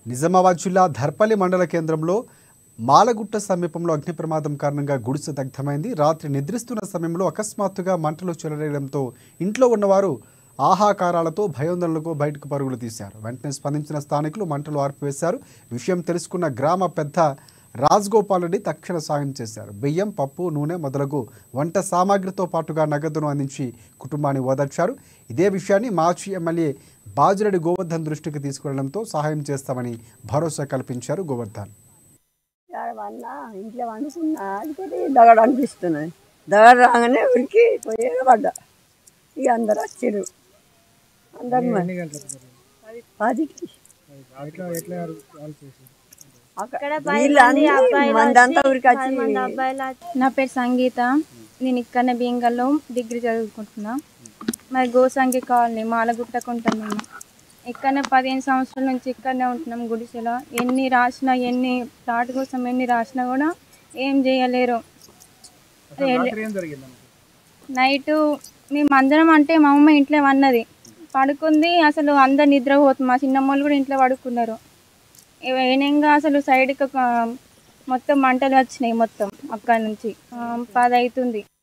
నిజామాబాద్ జిల్లా ధర్పల్లి మండల కేంద్రంలో మాలగుట్ట సమీపంలో అగ్ని ప్రమాదం కారణంగా గుడిసె దగ్ధమైంది రాత్రి నిద్రిస్తున్న సమయంలో అకస్మాత్తుగా మంటలు చెలరేయడంతో ఇంట్లో ఉన్నవారు ఆహాకారాలతో భయోందనలకు బయటకు పరుగులు తీశారు వెంటనే స్పందించిన స్థానికులు మంటలు ఆర్పివేశారు విషయం తెలుసుకున్న గ్రామ పెద్ద రాజ్గోపాల్ రెడ్డి తక్షణ సాయం చేశారు బియ్యం పప్పు నూనె మొదలగు వంట సామాగ్రితో పాటుగా నగదును అందించి కుటుంబాన్ని ఓదార్చారు ఇదే విషయాన్ని మాజీ ఎమ్మెల్యే బాజిరెడ్డి గోవర్ధన్ దృష్టికి తీసుకెళ్లడంతో సహాయం చేస్తామని భరోసా కల్పించారు గోవర్ధన్ ఆడ వంద ఇంట్లో వండుకున్నా అనుకుంటే దగడ అనిపిస్తున్నాయి దగడ రాగానే ఉరికి పోయి పడ్డా ఇక అందరు వచ్చిర్రు అందరు మరి పదికి ఎట్లా ఎట్లా వాళ్ళు చేసి అక్కడ ఇక్కడ పది వీళ్ళు మంది అన్నీ అబ్బాయిలు మందంతా వచ్చి, ఉరికి పది మంది వచ్చి అబ్బాయిలు వచ్చి- నా పేరు సంగీత నేను ఇక్కడనే బీంగల్లో డిగ్రీ చదువుకుంటున్నా మరి గోసంగి కాలనీ మాలగుట్టకుంటాం మేము ఇక్కడనే పదిహేను సంవత్సరాల నుంచి ఇక్కడనే ఉంటున్నాం గుడిసెలో ఎన్ని రాసినా ఎన్ని ప్లాట్ కోసం ఎన్ని రాసినా కూడా ఏం చేయలేరు రాత్రి ఏం జరిగింది అన్నమాట? నైట్ మేము అందరం అంటే మా అమ్మ ఇంట్లో వన్నది పడుకుంది అసలు అందరు నిద్రపోతుంది మా చిన్నమ్మలు కూడా ఇంట్లో పడుకున్నారు ఏనంగా అసలు సైడ్కి ఒక మొత్తం మంటలు వచ్చినాయి మొత్తం అక్కడి నుంచి ఆ, పది అవుతుంది